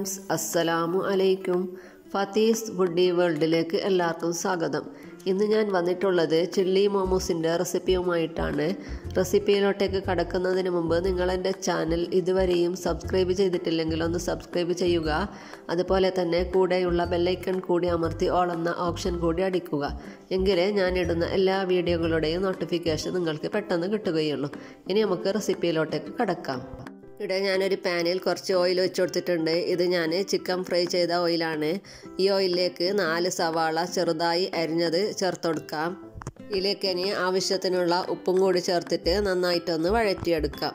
friends അസ്സലാമു അലൈക്കും ഫത്തീസ് foodie വേൾഡിലേക്ക് എല്ലാവർക്കും സ്വാഗതം ഇന്ന് ഞാൻ വന്നിട്ടുള്ളത് ചില്ലി മോമോസിൻ്റെ റെസിപ്പിയുമായിട്ടാണ് റെസിപ്പിയിലോട്ടേക്ക് കടക്കുന്നതിന് മുമ്പ് നിങ്ങൾ എൻ്റെ ചാനൽ ഇതുവരെയും സബ്സ്ക്രൈബ് ചെയ്തിട്ടില്ലെങ്കിൽ ഒന്ന് സബ്സ്ക്രൈബ് ചെയ്യുക അതുപോലെ തന്നെ കൂടെയുള്ള ബെല്ലൈക്കൺ കൂടി അമർത്തി ഓൾ എന്ന ഓപ്ഷൻ കൂടി അടിക്കുക എങ്കിലേ ഞാൻ ഇടുന്ന എല്ലാ വീഡിയോകളുടെയും നോട്ടിഫിക്കേഷൻ നിങ്ങൾക്ക് പെട്ടെന്ന് കിട്ടുകയുള്ളൂ ഇനി നമുക്ക് റെസിപ്പിയിലോട്ടേക്ക് കടക്കാം ഇവിടെ ഞാനൊരു പാനിൽ കുറച്ച് ഓയിൽ വെച്ച് കൊടുത്തിട്ടുണ്ട് ഇത് ഞാൻ ചിക്കൻ ഫ്രൈ ചെയ്ത ഓയിലാണ് ഈ ഓയിലിലേക്ക് നാല് സവാള ചെറുതായി അരിഞ്ഞത് ചേർത്ത് കൊടുക്കാം ഇതിലേക്ക് ഇനി ആവശ്യത്തിനുള്ള ഉപ്പും കൂടി ചേർത്തിട്ട് നന്നായിട്ടൊന്ന് വഴറ്റിയെടുക്കാം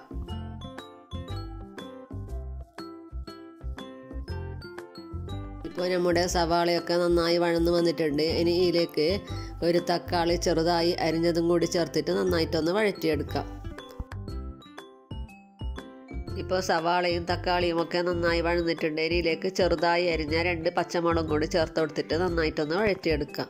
ഇപ്പോൾ നമ്മുടെ സവാളയൊക്കെ നന്നായി വഴന്നു വന്നിട്ടുണ്ട് ഇനി ഇതിലേക്ക് ഒരു തക്കാളി ചെറുതായി അരിഞ്ഞതും കൂടി ചേർത്തിട്ട് നന്നായിട്ടൊന്ന് വഴറ്റിയെടുക്കാം ഇപ്പോൾ സവാളയും തക്കാളിയും ഒക്കെ നന്നായി വഴന്നിട്ടുണ്ട് ഇതിലേക്ക് ചെറുതായി അരിഞ്ഞ രണ്ട് പച്ചമുളകും കൂടി ചേർത്ത് കൊടുത്തിട്ട് നന്നായിട്ടൊന്ന് വഴറ്റിയെടുക്കാം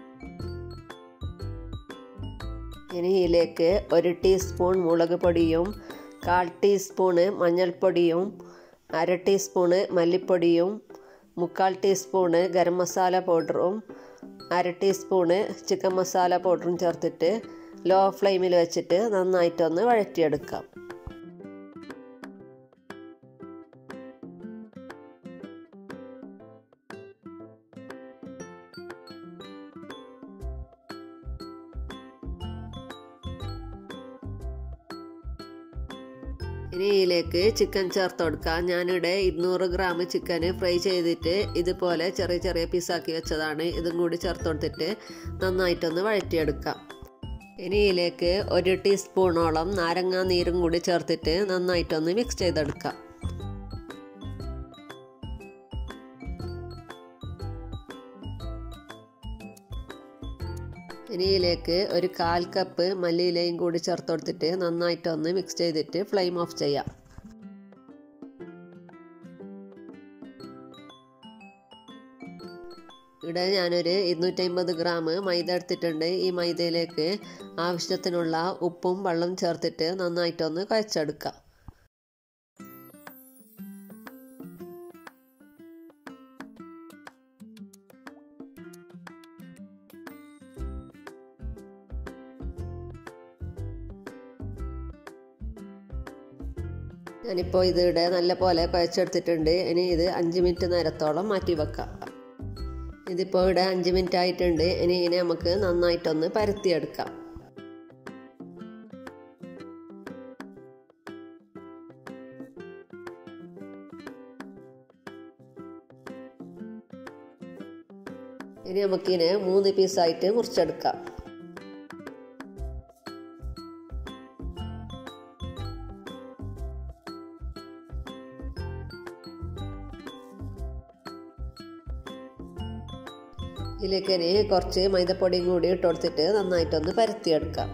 ഇനി ഇതിലേക്ക് ഒരു ടീസ്പൂൺ മുളക് പൊടിയും കാൽ ടീസ്പൂണ് മഞ്ഞൾപ്പൊടിയും അര ടീസ്പൂണ് മല്ലിപ്പൊടിയും മുക്കാൽ ടീസ്പൂണ് ഗരം മസാല പൗഡറും അര ടീസ്പൂണ് ചിക്കൻ മസാല പൗഡറും ചേർത്തിട്ട് ലോ ഫ്ലെയിമിൽ വെച്ചിട്ട് നന്നായിട്ടൊന്ന് വഴറ്റിയെടുക്കാം ഇനി ഇതിലേക്ക് ചിക്കൻ ചേർത്ത് കൊടുക്കാം ഞാനിവിടെ ഇരുന്നൂറ് ഗ്രാം ചിക്കന് ഫ്രൈ ചെയ്തിട്ട് ഇതുപോലെ ചെറിയ ചെറിയ പീസാക്കി വെച്ചതാണ് ഇതും കൂടി ചേർത്ത് കൊടുത്തിട്ട് നന്നായിട്ടൊന്ന് വഴറ്റിയെടുക്കാം ഇനി ഇതിലേക്ക് ഒരു ടീസ്പൂണോളം നാരങ്ങാ നീരും കൂടി ചേർത്തിട്ട് നന്നായിട്ടൊന്ന് മിക്സ് ചെയ്തെടുക്കാം ഇനി ഇതിലേക്ക് ഒരു കാൽ കപ്പ് മല്ലിയിലയും കൂടി ചേർത്ത് കൊടുത്തിട്ട് നന്നായിട്ടൊന്ന് മിക്സ് ചെയ്തിട്ട് ഫ്ലെയിം ഓഫ് ചെയ്യാം ഇവിടെ ഞാനൊരു ഇരുന്നൂറ്റമ്പത് ഗ്രാം മൈദ എടുത്തിട്ടുണ്ട് ഈ മൈദയിലേക്ക് ആവശ്യത്തിനുള്ള ഉപ്പും വെള്ളം ചേർത്തിട്ട് നന്നായിട്ടൊന്ന് കുഴച്ചെടുക്കാം ഞാനിപ്പോൾ ഇതിവിടെ നല്ല പോലെ കുഴച്ചെടുത്തിട്ടുണ്ട് ഇനി ഇത് അഞ്ച് മിനിറ്റ് നേരത്തോളം മാറ്റി വെക്കാം ഇതിപ്പോൾ ഇവിടെ അഞ്ച് മിനിറ്റ് ആയിട്ടുണ്ട് ഇനി ഇതിനെ നമുക്ക് നന്നായിട്ടൊന്ന് പരത്തിയെടുക്കാം ഇനി നമുക്കിതിനെ മൂന്ന് പീസായിട്ട് മുറിച്ചെടുക്കാം ഇതിലേക്ക് ഇനി കുറച്ച് മൈദപ്പൊടിയും കൂടി ഇട്ട് കൊടുത്തിട്ട് നന്നായിട്ടൊന്ന് പരത്തിയെടുക്കാം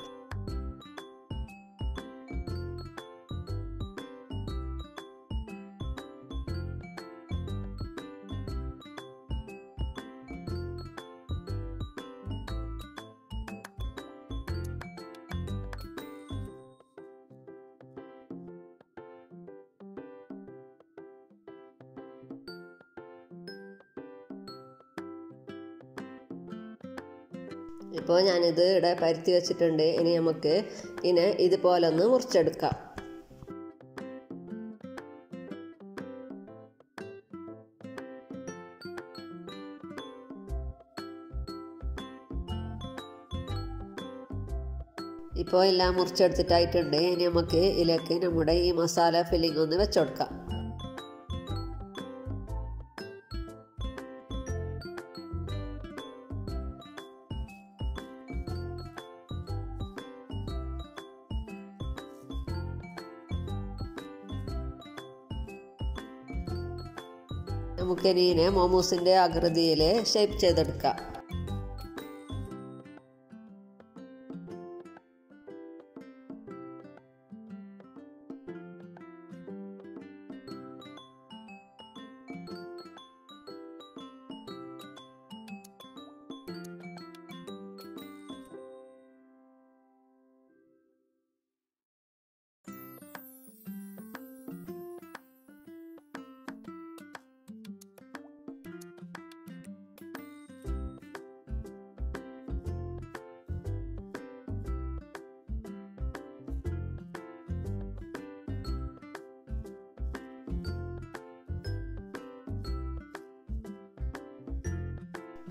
ഇപ്പോൾ ഞാനിത് ഇവിടെ പരുത്തി വെച്ചിട്ടുണ്ട് ഇനി നമുക്ക് ഇതിനെ ഇതുപോലെ ഒന്ന് മുറിച്ചെടുക്കാം ഇപ്പോൾ എല്ലാം മുറിച്ചെടുത്തിട്ടായിട്ടുണ്ട് ഇനി നമുക്ക് ഇതിലേക്ക് നമ്മുടെ ഈ മസാല ഫില്ലിംഗ് ഒന്ന് വെച്ചുകൊടുക്കാം നമുക്കിനി ഇതിനെ മോമോസിൻ്റെ ആകൃതിയിൽ ഷേപ്പ് ചെയ്തെടുക്കാം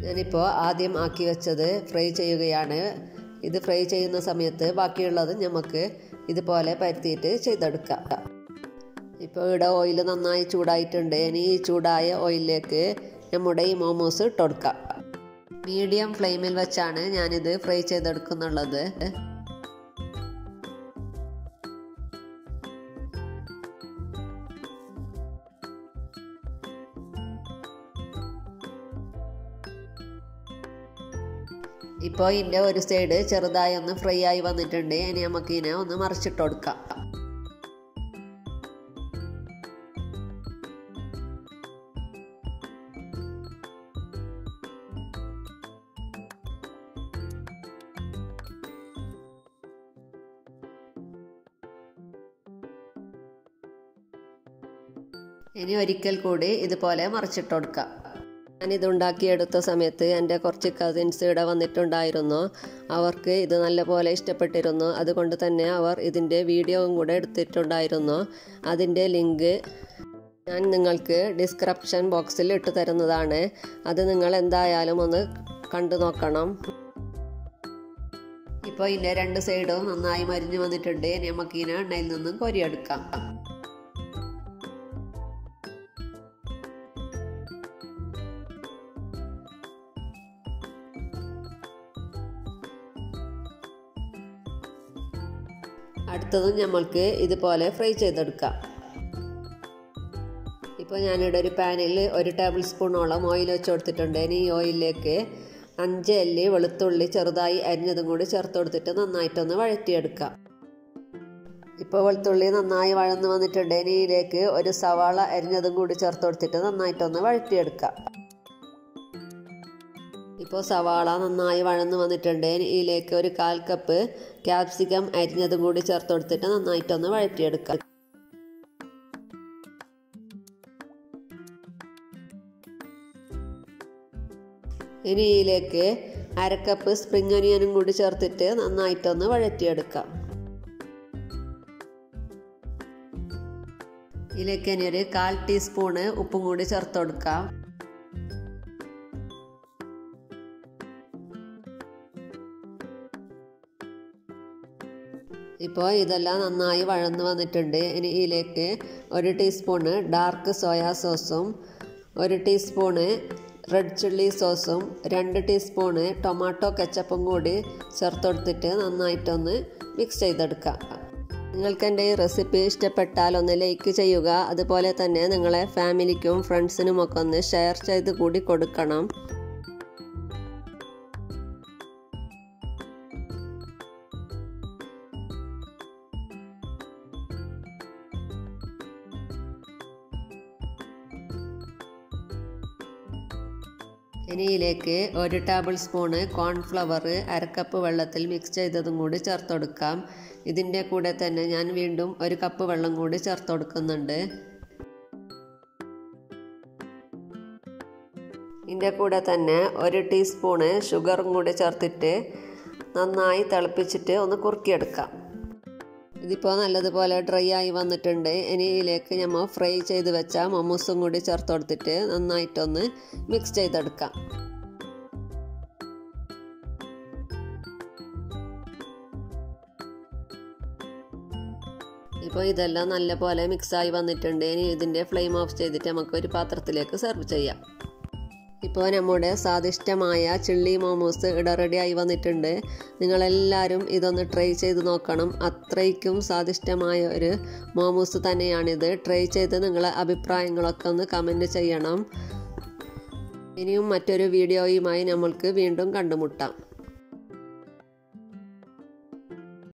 ഞാനിപ്പോൾ ആദ്യം ആക്കി വെച്ചത് ഫ്രൈ ചെയ്യുകയാണ് ഇത് ഫ്രൈ ചെയ്യുന്ന സമയത്ത് ബാക്കിയുള്ളത് നമുക്ക് ഇതുപോലെ പരത്തിയിട്ട് ചെയ്തെടുക്കാം ഇപ്പോൾ ഇവിടെ ഓയിൽ നന്നായി ചൂടായിട്ടുണ്ട് ഇനി ഈ ചൂടായ ഓയിലിലേക്ക് നമ്മുടെ ഈ മോമോസ് ഇട്ടുകൊടുക്കാം മീഡിയം ഫ്ലെയിമിൽ വെച്ചാണ് ഞാനിത് ഫ്രൈ ചെയ്തെടുക്കുന്നുള്ളത് ഇപ്പോൾ ഇതിൻ്റെ ഒരു സൈഡ് ചെറുതായി ഒന്ന് ഫ്രൈ ആയി വന്നിട്ടുണ്ട് ഇനി നമുക്ക് ഇതിനെ ഒന്ന് മറിച്ചിട്ട് കൊടുക്കാം ഇനി ഒരിക്കൽ കൂടി ഇതുപോലെ മറിച്ചിട്ട് കൊടുക്കാം ഞാനിത് ഉണ്ടാക്കിയെടുത്ത സമയത്ത് എൻ്റെ കുറച്ച് കസിൻസ് ഇവിടെ വന്നിട്ടുണ്ടായിരുന്നു അവർക്ക് ഇത് നല്ലപോലെ ഇഷ്ടപ്പെട്ടിരുന്നു അതുകൊണ്ട് തന്നെ അവർ ഇതിൻ്റെ വീഡിയോയും കൂടെ എടുത്തിട്ടുണ്ടായിരുന്നു അതിൻ്റെ ലിങ്ക് ഞാൻ നിങ്ങൾക്ക് ഡിസ്ക്രിപ്ഷൻ ബോക്സിൽ ഇട്ട് തരുന്നതാണ് അത് നിങ്ങൾ എന്തായാലും ഒന്ന് കണ്ടു നോക്കണം ഇപ്പോൾ ഇതിൻ്റെ രണ്ട് സൈഡും നന്നായി മരിഞ്ഞു വന്നിട്ടുണ്ട് ഇനി നമുക്ക് ഇതിനെ എണ്ണയിൽ നിന്നും കോരിയെടുക്കാം അടുത്തതും നമ്മൾക്ക് ഇതുപോലെ ഫ്രൈ ചെയ്തെടുക്കാം ഇപ്പോൾ ഞാനിവിടെ ഒരു പാനിൽ ഒരു ടേബിൾ സ്പൂണോളം ഓയിൽ വെച്ച് കൊടുത്തിട്ടുണ്ട് ഇനി ഈ ഓയിലിലേക്ക് അഞ്ച് അല്ലി വെളുത്തുള്ളി ചെറുതായി അരിഞ്ഞതും കൂടി ചേർത്ത് കൊടുത്തിട്ട് നന്നായിട്ടൊന്ന് വഴറ്റിയെടുക്കാം ഇപ്പോൾ വെളുത്തുള്ളി നന്നായി വഴന്ന് വന്നിട്ടുണ്ട് ഇനി ഇതിലേക്ക് ഒരു സവാള അരിഞ്ഞതും കൂടി ചേർത്ത് കൊടുത്തിട്ട് നന്നായിട്ടൊന്ന് വഴറ്റിയെടുക്കാം ഇപ്പോൾ സവാള നന്നായി വഴന്ന് വന്നിട്ടുണ്ട് ഇതിലേക്ക് ഒരു കാൽ കപ്പ് ക്യാപ്സിക്കം അരിഞ്ഞതും കൂടി ചേർത്ത് കൊടുത്തിട്ട് നന്നായിട്ടൊന്ന് വഴറ്റിയെടുക്കാം ഇനി ഇതിലേക്ക് അരക്കപ്പ് സ്പ്രിംഗ് ഒനിയനും കൂടി ചേർത്തിട്ട് നന്നായിട്ടൊന്ന് വഴറ്റിയെടുക്കാം ഇതിലേക്ക് ഇനി ഒരു കാൽ ടീസ്പൂണ് ഉപ്പും കൂടി ചേർത്ത് കൊടുക്കാം ഇപ്പോൾ ഇതെല്ലാം നന്നായി വഴന്ന് വന്നിട്ടുണ്ട് ഇനി ഇതിലേക്ക് ഒരു ടീസ്പൂണ് ഡാർക്ക് സോയാ സോസും ഒരു ടീസ്പൂണ് റെഡ് ചില്ലി സോസും രണ്ട് ടീസ്പൂണ് ടൊമാറ്റോ കെച്ചപ്പും കൂടി ചേർത്ത് കൊടുത്തിട്ട് നന്നായിട്ടൊന്ന് മിക്സ് ചെയ്തെടുക്കാം നിങ്ങൾക്ക് എൻ്റെ ഈ റെസിപ്പി ഇഷ്ടപ്പെട്ടാൽ ഒന്ന് ലൈക്ക് ചെയ്യുക അതുപോലെ തന്നെ നിങ്ങളെ ഫാമിലിക്കും ഫ്രണ്ട്സിനും ഒക്കെ ഒന്ന് ഷെയർ ചെയ്ത് കൂടി കൊടുക്കണം ഇനി ഇതിലേക്ക് ഒരു ടേബിൾ സ്പൂണ് കോൺഫ്ലവർ അരക്കപ്പ് വെള്ളത്തിൽ മിക്സ് ചെയ്തതും കൂടി ചേർത്ത് കൊടുക്കാം ഇതിൻ്റെ കൂടെ തന്നെ ഞാൻ വീണ്ടും ഒരു കപ്പ് വെള്ളം കൂടി ചേർത്ത് കൊടുക്കുന്നുണ്ട് ഇതിൻ്റെ കൂടെ തന്നെ ഒരു ടീസ്പൂണ് ഷുഗറും കൂടി ചേർത്തിട്ട് നന്നായി തിളപ്പിച്ചിട്ട് ഒന്ന് കുറുക്കിയെടുക്കാം ഇതിപ്പോൾ നല്ലതുപോലെ ഡ്രൈ ആയി വന്നിട്ടുണ്ട് ഇനി ഇതിലേക്ക് നമ്മൾ ഫ്രൈ ചെയ്ത് വെച്ച മമ്മൂസും കൂടി ചേർത്ത് കൊടുത്തിട്ട് നന്നായിട്ടൊന്ന് മിക്സ് ചെയ്തെടുക്കാം ഇപ്പോൾ ഇതെല്ലാം നല്ലപോലെ മിക്സായി വന്നിട്ടുണ്ട് ഇനി ഇതിൻ്റെ ഫ്ലെയിം ഓഫ് ചെയ്തിട്ട് നമുക്ക് ഒരു പാത്രത്തിലേക്ക് സെർവ് ചെയ്യാം ഇപ്പോൾ നമ്മുടെ സ്വാദിഷ്ടമായ ചിള്ളി മോമോസ് ഇട റെഡിയായി വന്നിട്ടുണ്ട് നിങ്ങളെല്ലാവരും ഇതൊന്ന് ട്രൈ ചെയ്ത് നോക്കണം അത്രയ്ക്കും സ്വാദിഷ്ടമായ ഒരു മോമോസ് തന്നെയാണിത് ട്രൈ ചെയ്ത് നിങ്ങളെ അഭിപ്രായങ്ങളൊക്കെ ഒന്ന് കമൻറ്റ് ചെയ്യണം ഇനിയും മറ്റൊരു വീഡിയോയുമായി നമ്മൾക്ക് വീണ്ടും കണ്ടുമുട്ടാം